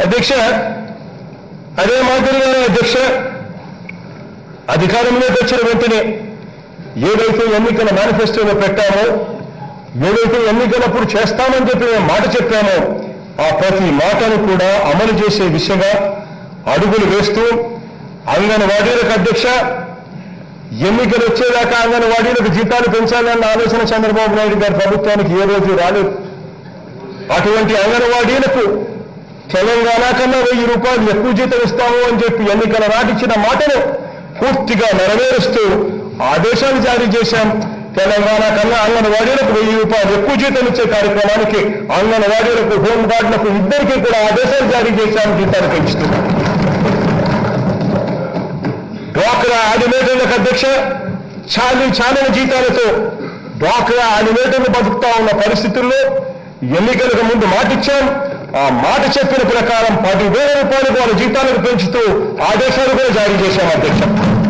అధ్యక్ష అదే మాదిరిగానే అధ్యక్ష అధికారంలోకి వచ్చిన వెంటనే ఏదైతే ఎన్నికల మేనిఫెస్టోలో పెట్టామో ఏదైతే ఎన్నికలప్పుడు చేస్తామని చెప్పి మేము మాట చెప్పామో ఆ ప్రతి మాటను కూడా అమలు చేసే దిశగా అడుగులు వేస్తూ అంగన్వాడీలకు అధ్యక్ష ఎన్నికలు వచ్చేదాకా అంగన్వాడీలకు జీతాలు పెంచాలన్న ఆలోచన చంద్రబాబు నాయుడు గారి ప్రభుత్వానికి ఏ రోజు రాలేదు అటువంటి అంగన్వాడీలకు తెలంగాణ కన్నా వెయ్యి రూపాయలు ఎక్కువ జీతం ఇస్తాము అని చెప్పి ఎన్నికల నాటిచ్చిన మాటను పూర్తిగా నెరవేరుస్తూ ఆదేశాలు జారీ చేశాం తెలంగాణ కన్నా అంగన్వాడీలకు వెయ్యి రూపాయలు ఎక్కువ జీతం ఇచ్చే కార్యక్రమానికి అంగన్వాడీలకు హోం గార్డులకు ఇద్దరికీ కూడా ఆదేశాలు జారీ చేశాం జీతాలు పెంచుతున్నాం డ్వాక్రా యానిమేటర్లకు అధ్యక్ష చాలి చాలిన జీతాలతో డ్వాక్రా యానిమేటర్లు బతుకుతా ఉన్న పరిస్థితుల్లో ఎన్నికలకు ముందు మాటిచ్చాం ఆ మాట చెప్పిన ప్రకారం పదివేల రూపాయలకు వాళ్ళ జీతాలకు పెంచుతూ ఆదేశాలు కూడా జారీ చేశాం అధ్యక్ష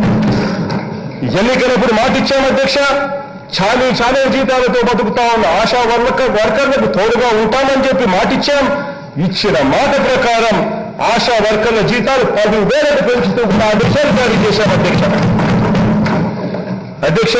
ఎన్నికలప్పుడు మాటిచ్చాం అధ్యక్ష చాలీ చాలే జీతాలతో బతుకుతా ఉన్న ఆశా వర్క వర్కర్లకు తోడుగా ఉంటామని చెప్పి మాటిచ్చాం ఇచ్చిన మాట ప్రకారం ఆశా వర్కర్ల జీతాలు పదివేలకు పెంచుతూ కూడా ఆదేశాలు జారీ చేశాం అధ్యక్ష అధ్యక్ష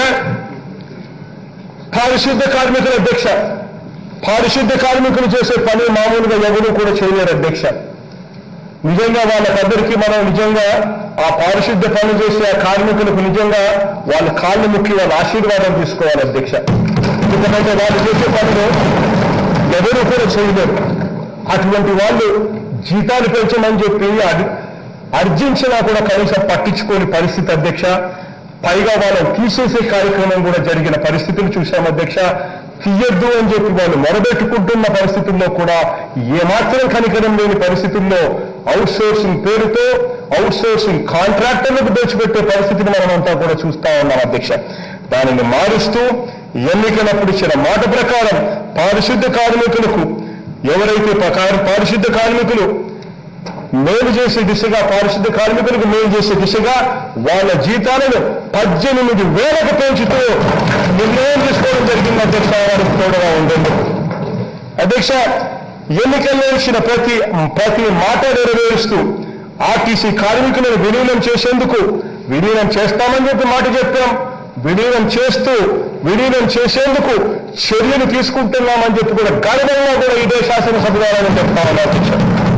పారిశుద్ధ కార్మికుల అధ్యక్ష పారిశుద్ధ కార్మికులు చేసే పని మామూలుగా ఎవరు కూడా చేయలేరు అధ్యక్ష నిజంగా వాళ్ళకందరికీ మనం నిజంగా ఆ పారిశుద్ధ పని చేసే ఆ కార్మికులకు నిజంగా వాళ్ళ కాళ్ళు ముక్కి వాళ్ళ ఆశీర్వాదం తీసుకోవాలి అధ్యక్ష ఎందుకంటే వాళ్ళు చేసే పనులు ఎవరు కూడా చేయలేరు అటువంటి వాళ్ళు జీతాలు పెంచమని చెప్పి అడి అర్జించినా కూడా కనీసం పట్టించుకోని పరిస్థితి అధ్యక్ష పైగా వాళ్ళని తీసేసే కార్యక్రమం కూడా జరిగిన పరిస్థితులు చూశాం అధ్యక్ష తీయొద్దు అని చెప్పి వాళ్ళు మొరబెట్టుకుంటున్న పరిస్థితుల్లో కూడా ఏమాత్రం కనికరం లేని పరిస్థితుల్లో అవుట్ సోర్సింగ్ పేరుతో అవుట్ సోర్సింగ్ కాంట్రాక్టర్లకు దోచిపెట్టే పరిస్థితిని మనమంతా కూడా చూస్తా ఉన్నాం అధ్యక్ష దానిని మారుస్తూ ఎన్నికలప్పుడు ఇచ్చిన మాట ప్రకారం పారిశుద్ధ కార్మికులకు ఎవరైతే ప్రకారం పారిశుద్ధ కార్మికులు మేలు చేసే దిశగా పారిశుద్ధ కార్మికులకు మేలు చేసే దిశగా వాళ్ళ జీతాలను పద్దెనిమిది వేలకు పెంచుతూ నిర్ణయం తీసుకోవడం జరిగింది అధ్యక్ష వారికి తోడుగా ఉంటుంది అధ్యక్ష ఎన్నికల్లో ఇచ్చిన ప్రతి ప్రతి మాట నెరవేరుస్తూ ఆర్టీసీ కార్మికులను విలీనం చేసేందుకు విలీనం చేస్తామని చెప్పి మాట చెప్పాం విలీనం చేస్తూ విలీనం చేసేందుకు చర్యలు తీసుకుంటున్నామని చెప్పి కూడా గర్వంగా కూడా ఇదే శాసనసభ ద్వారా నేను చెప్తామని అధ్యక్ష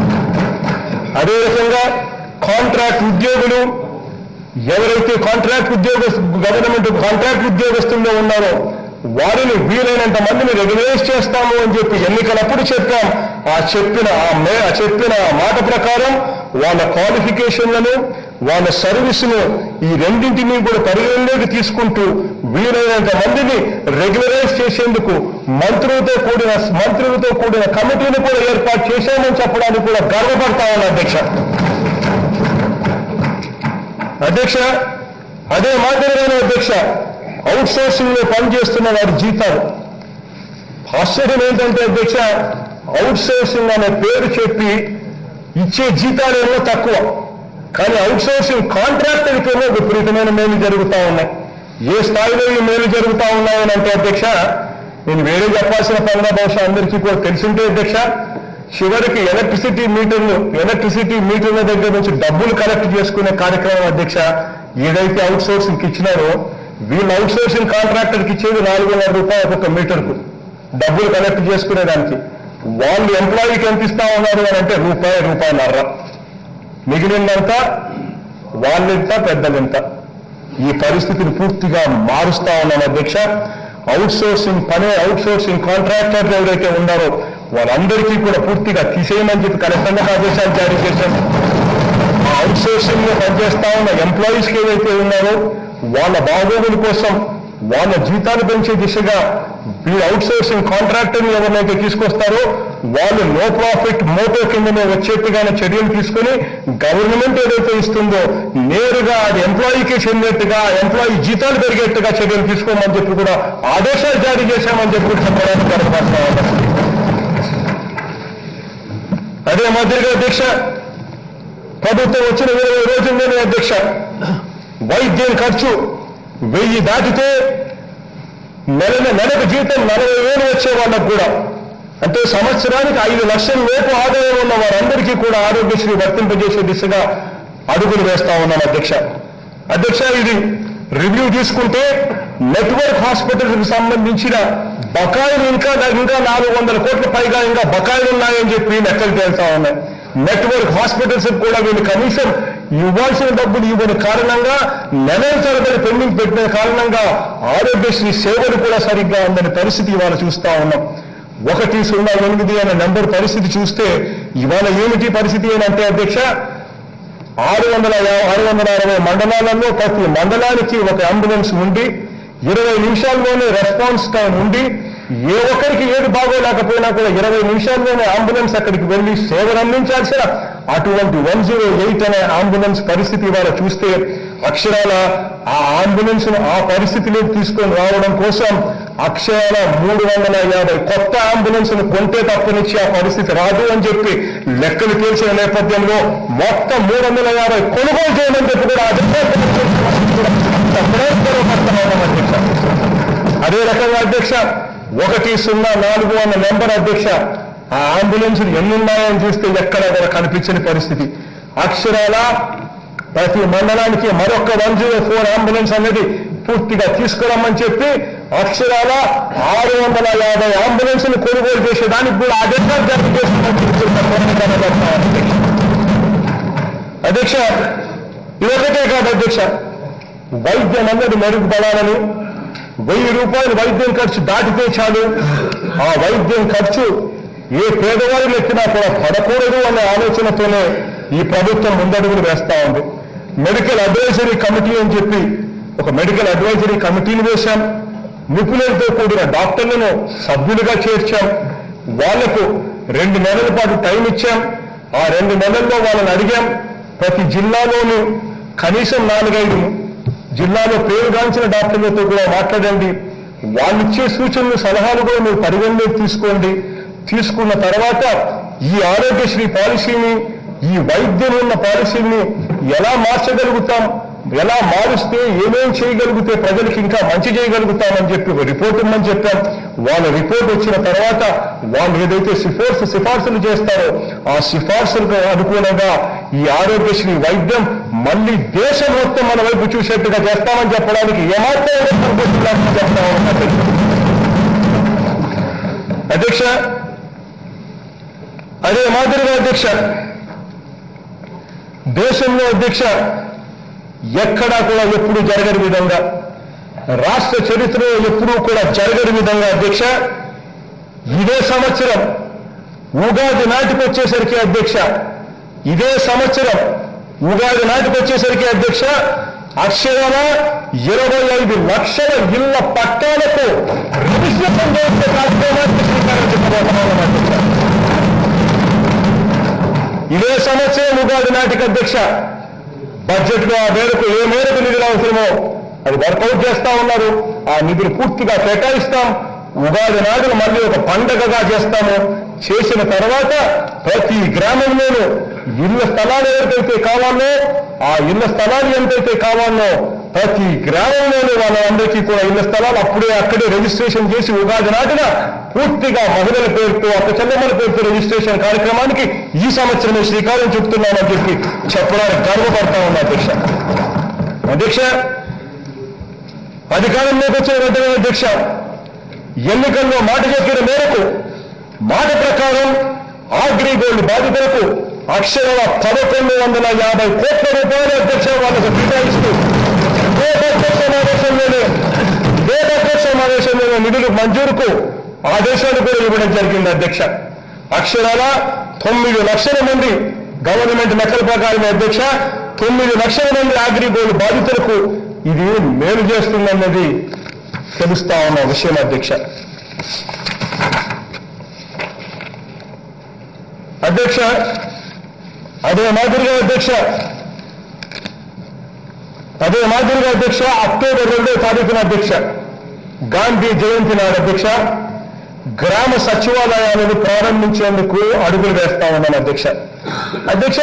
అదే రకంగా కాంట్రాక్ట్ ఉద్యోగులు ఎవరైతే కాంట్రాక్ట్ ఉద్యోగ గవర్నమెంట్ కాంట్రాక్ట్ ఉద్యోగస్తుల్లో ఉన్నారో వారిని వీలైనంత మందిని రెగ్యులైజ్ చేస్తాము అని చెప్పి ఎన్నికలప్పుడు చెప్పాం ఆ చెప్పిన ఆ మే ఆ చెప్పిన ఆ మాట ప్రకారం వాళ్ళ క్వాలిఫికేషన్లను వాళ్ళ సర్వీసును ఈ రెండింటినీ కూడా పరిగణలోకి తీసుకుంటూ వీలైనంత మందిని రెగ్యులరైజ్ చేసేందుకు మంత్రులతో కూడిన మంత్రులతో కూడిన కమిటీని కూడా ఏర్పాటు చేశామని చెప్పడానికి కూడా గర్వపడతా ఉన్నా అధ్యక్ష అధ్యక్ష అదే మాదిరిగానే అధ్యక్ష అవుట్ సోర్సింగ్ లో పనిచేస్తున్న వారి జీతాలు ఆశ్చర్యం ఏంటంటే అధ్యక్ష అవుట్ సోర్సింగ్ అనే పేరు చెప్పి ఇచ్చే జీతాలేమో తక్కువ కానీ అవుట్ సోర్సింగ్ కాంట్రాక్టర్కేమో విపరీతమైన మేలు జరుగుతూ ఉన్నాయి ఏ స్థాయిలో ఈ మేలు జరుగుతూ ఉన్నాయని అంటే అధ్యక్ష నేను వేరే చెప్పాల్సిన పనుల బహుశా అందరికీ కూడా తెలిసింటే అధ్యక్ష చివరికి ఎలక్ట్రిసిటీ మీటర్లు ఎలక్ట్రిసిటీ మీటర్ల దగ్గర నుంచి డబ్బులు కలెక్ట్ చేసుకునే కార్యక్రమం అధ్యక్ష ఏదైతే అవుట్ సోర్సింగ్ ఇచ్చినారో వీళ్ళు అవుట్ సోర్సింగ్ కాంట్రాక్టర్కి ఇచ్చేది నాలుగు వందల రూపాయలు ఒక్కొక్క మీటర్కు డబ్బులు కలెక్ట్ చేసుకునేదానికి వాళ్ళు ఎంప్లాయీకి ఎంత ఇస్తా ఉన్నారు అని అంటే రూపాయి రూపాయన్నర మిగిలిందంతా వాళ్ళెంత పెద్దలెంత ఈ పరిస్థితిని పూర్తిగా మారుస్తా ఉన్నాం అధ్యక్ష అవుట్ సోర్సింగ్ పని అవుట్ సోర్సింగ్ కాంట్రాక్టర్లు ఎవరైతే ఉన్నారో వాళ్ళందరికీ కూడా పూర్తిగా తీసేయమని చెప్పి కలెక్టర్లకు ఆదేశాలు జారీ చేశాం ఆ అవుట్ సోర్సింగ్ లో పనిచేస్తా ఉన్న ఎంప్లాయీస్ ఏవైతే ఉన్నారో వాళ్ళ బాగోగుల కోసం వాళ్ళ జీతాలు పెంచే దిశగా ఈ అవుట్ సోర్సింగ్ కాంట్రాక్టర్ని ఎవరినైతే తీసుకొస్తారో వాళ్ళు నో ప్రాఫిట్ మోటో కిందనే వచ్చేట్టుగానే చర్యలు తీసుకుని గవర్నమెంట్ ఏదైతే ఇస్తుందో నేరుగా అది ఎంప్లాయీకి చెందేట్టుగా ఎంప్లాయీ జీతాలు పెరిగేట్టుగా చర్యలు తీసుకోమని చెప్పి కూడా ఆదేశాలు జారీ చేశామని చెప్పి కూడా చెప్పడానికి గర్వపడతా ఉన్నాం. అదే మాదిరిగా అధ్యక్ష ప్రభుత్వం వచ్చిన ఇరవై రోజుల్లోనే అధ్యక్ష వైద్యం ఖర్చు వెయ్యి దాటితే నెల నెలకు జీతం నలభై వేలు వచ్చే వాళ్ళకు కూడా అంటే సంవత్సరానికి ఐదు లక్షల లోపు ఆదాయం ఉన్న వారందరికీ కూడా ఆరోగ్యశ్రీ వర్తింపజేసే దిశగా అడుగులు వేస్తా ఉన్నాం అధ్యక్ష అధ్యక్ష ఇది రివ్యూ తీసుకుంటే నెట్వర్క్ హాస్పిటల్కి సంబంధించిన బకాయిలు ఇంకా ఇంకా నాలుగు వందల కోట్ల పైగా ఇంకా బకాయిలు ఉన్నాయని చెప్పి లెక్కలు తేలుతా ఉన్నాయి నెట్వర్క్ హాస్పిటల్స్ కూడా వీళ్ళు కనీసం ఇవ్వాల్సిన డబ్బులు ఇవ్వని కారణంగా నెలల తరబడి పెండింగ్ పెట్టిన కారణంగా ఆరోగ్యశ్రీ సేవలు కూడా సరిగ్గా ఉందని పరిస్థితి ఇవాళ చూస్తా ఉన్నాం ఒకటి సున్నా ఎనిమిది అనే నెంబర్ పరిస్థితి చూస్తే ఇవాళ ఏమిటి పరిస్థితి అని అంటే అధ్యక్ష ఆరు వందల యా- ఆరు వందల అరవై మండలాలలో ప్రతి మండలానికి ఒక అంబులెన్స్ ఉండి ఇరవై నిమిషాల్లోనే రెస్పాన్స్ టైం ఉండి ఏ ఒక్కరికి ఏది బాగోలేకపోయినా కూడా ఇరవై నిమిషాల్లోనే అంబులెన్స్ అక్కడికి వెళ్లి సేవలు అందించాల్సిన అటువంటి వన్ జీరో ఎయిట్ అనే అంబులెన్స్ పరిస్థితి ఇవాళ చూస్తే అక్షరాల ఆ అంబులెన్స్ ను ఆ పరిస్థితిలోకి తీసుకొని రావడం కోసం అక్షరాల మూడు వందల యాభై కొత్త అంబులెన్స్ ను కొంటే తప్పనిచ్చి ఆ పరిస్థితి రాదు అని చెప్పి లెక్కలు తేల్చిన నేపథ్యంలో మొత్తం మూడు వందల యాభై కొనుగోలు చేయమని చెప్పి కూడా అధ్యక్ష అదే రకంగా అధ్యక్ష ఒకటి సున్నా నాలుగు అన్న నెంబర్ అధ్యక్ష ఆ అంబులెన్స్ ఎన్ని ఉన్నాయని చూస్తే ఎక్కడ కూడా కనిపించని పరిస్థితి అక్షరాల ప్రతి మండలానికి మరొక వన్ జీరో ఫోర్ అంబులెన్స్ అనేది పూర్తిగా తీసుకురమ్మని చెప్పి అక్షరాల ఆరు వందల యాభై అంబులెన్స్ ను కొనుగోలు చేసేదానికి కూడా అధ్యక్ష జారీ చేస్తున్నట్టు అధ్యక్ష ఇదొకటే కాదు అధ్యక్ష వైద్యం అన్నది మెరుగుపడాలని వెయ్యి రూపాయలు వైద్యం ఖర్చు దాటితే చాలు ఆ వైద్యం ఖర్చు ఏ పేదవారిని ఎక్కినా కూడా పడకూడదు అనే ఆలోచనతోనే ఈ ప్రభుత్వం ముందడుగులు వేస్తా ఉంది మెడికల్ అడ్వైజరీ కమిటీ అని చెప్పి ఒక మెడికల్ అడ్వైజరీ కమిటీని వేశాం నిపుణులతో కూడిన డాక్టర్లను సభ్యులుగా చేర్చాం వాళ్లకు రెండు నెలల పాటు టైం ఇచ్చాం ఆ రెండు నెలల్లో వాళ్ళని అడిగాం ప్రతి జిల్లాలోనూ కనీసం నాలుగైదు జిల్లాలో పేరుగాంచిన డాక్టర్లతో కూడా మాట్లాడండి వాళ్ళు ఇచ్చే సూచనలు సలహాలు కూడా మీరు పరిగణలోకి తీసుకోండి తీసుకున్న తర్వాత ఈ ఆరోగ్యశ్రీ పాలసీని ఈ వైద్యం ఉన్న పాలసీని ఎలా మార్చగలుగుతాం ఎలా మారుస్తే ఏమేం చేయగలిగితే ప్రజలకు ఇంకా మంచి చేయగలుగుతామని చెప్పి ఒక రిపోర్ట్ ఇమ్మని చెప్పాం వాళ్ళ రిపోర్ట్ వచ్చిన తర్వాత వాళ్ళు ఏదైతే సిఫార్సు సిఫార్సులు చేస్తారో ఆ సిఫార్సులకు అనుకూలంగా ఈ ఆరోగ్యశ్రీ వైద్యం మళ్ళీ దేశం మొత్తం మన వైపు చూసేట్టుగా చేస్తామని చెప్పడానికి ఏమాత్రం సంకోచించాలని చెప్తా ఉన్నా అధ్యక్ష అదే మాదిరిగా అధ్యక్ష దేశంలో అధ్యక్ష ఎక్కడా కూడా ఎప్పుడు జరగని విధంగా రాష్ట్ర చరిత్రలో ఎప్పుడూ కూడా జరగని విధంగా అధ్యక్ష ఇదే సంవత్సరం ఉగాది నాటికి వచ్చేసరికి అధ్యక్ష ఇదే సంవత్సరం ఉగాది నాటికి వచ్చేసరికి అధ్యక్ష అక్షరాల ఇరవై ఐదు లక్షల ఇళ్ల పట్టాలకు రిజిస్ట్రేషన్ చేసే కార్యక్రమానికి శ్రీకారం చుట్టబోతున్నాం అధ్యక్ష ఇదే సంవత్సరం ఉగాది నాటికి అధ్యక్ష బడ్జెట్ లో ఆ మేరకు ఏ మేరకు నిధులు అవసరమో అది వర్కౌట్ చేస్తా ఉన్నారు ఆ నిధులు పూర్తిగా కేటాయిస్తాం ఉగాది నాడు మళ్ళీ ఒక పండగగా చేస్తాము చేసిన తర్వాత ప్రతి గ్రామంలోనూ ఇళ్ల స్థలాలు ఎవరికైతే కావాలో ఆ ఇళ్ల స్థలాలు ఎంతైతే కావాలో ప్రతి గ్రామంలోనూ వాళ్ళందరికీ కూడా ఇళ్ల స్థలాలు అప్పుడే అక్కడే రిజిస్ట్రేషన్ చేసి ఉగాది నాటిన పూర్తిగా మహిళల పేరుతో అక్క చెల్లెమ్మల పేరుతో రిజిస్ట్రేషన్ కార్యక్రమానికి ఈ సంవత్సరమే శ్రీకారం చుడుతున్నామని చెప్పి చెప్పడానికి గర్వపడతా ఉన్నా అధ్యక్ష అధ్యక్ష అధికారంలోకి వచ్చిన వెంటనే అధ్యక్ష ఎన్నికల్లో మాట చెప్పిన మేరకు మాట ప్రకారం ఆగ్రిగోల్డ్ బాధితులకు అక్షరాల పదకొండు వందల యాభై కోట్ల రూపాయల అధ్యక్ష వాళ్ళకు కేటాయిస్తూ ఏ బడ్జెట్ సమావేశంలోనే ఏ బడ్జెట్ సమావేశంలోనే నిధులు మంజూరుకు ఆదేశాలు కూడా ఇవ్వడం జరిగింది అధ్యక్ష అక్షరాల తొమ్మిది లక్షల మంది గవర్నమెంట్ లెక్కల ప్రకారం అధ్యక్ష తొమ్మిది లక్షల మంది అగ్రిగోల్డ్ బాధితులకు ఇది మేలు చేస్తుందన్నది తెలుస్తా ఉన్న విషయం అధ్యక్ష అధ్యక్ష అదే మాదిరిగా అధ్యక్ష అదే మాదిరిగా అధ్యక్ష అక్టోబర్ రెండో తారీఖున అధ్యక్ష గాంధీ జయంతి నాడు అధ్యక్ష గ్రామ సచివాలయాలను ప్రారంభించేందుకు అడుగులు వేస్తా ఉన్నాను అధ్యక్ష అధ్యక్ష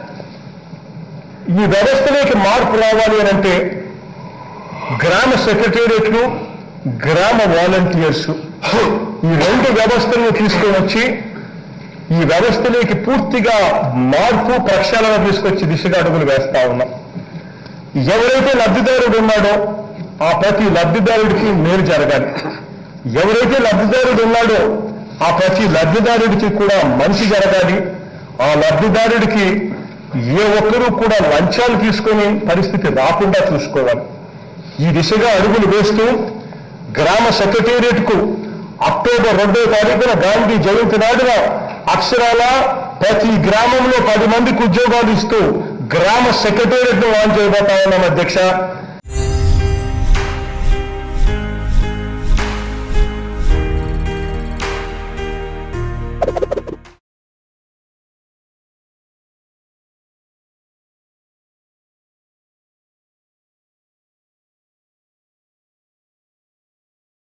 ఈ వ్యవస్థలోకి మార్పు రావాలి అని అంటే గ్రామ సెక్రటేరియట్లు గ్రామ వాలంటీర్స్ ఈ రెండు వ్యవస్థలను తీసుకొని వచ్చి ఈ వ్యవస్థలోకి పూర్తిగా మార్పు ప్రక్షాళన తీసుకొచ్చి దిశగా అడుగులు వేస్తా ఉన్నాం ఎవరైతే లబ్ధిదారుడు ఉన్నాడో ఆ ప్రతి లబ్ధిదారుడికి మేలు జరగాలి ఎవరైతే లబ్ధిదారుడు ఉన్నాడో ఆ ప్రతి లబ్ధిదారుడికి కూడా మంచి జరగాలి ఆ లబ్ధిదారుడికి ఏ ఒక్కరూ కూడా లంచాలు తీసుకొని పరిస్థితి రాకుండా చూసుకోవాలి ఈ దిశగా అడుగులు వేస్తూ గ్రామ సెక్రటేరియట్కు అక్టోబర్ రెండో తారీఖున గాంధీ జయంతి నాడున అక్షరాల ప్రతి గ్రామంలో పది మందికి ఉద్యోగాలు ఇస్తూ గ్రామ సెక్రటేరియట్ ను లాంచ్ చేయబోతా ఉన్నాం అధ్యక్ష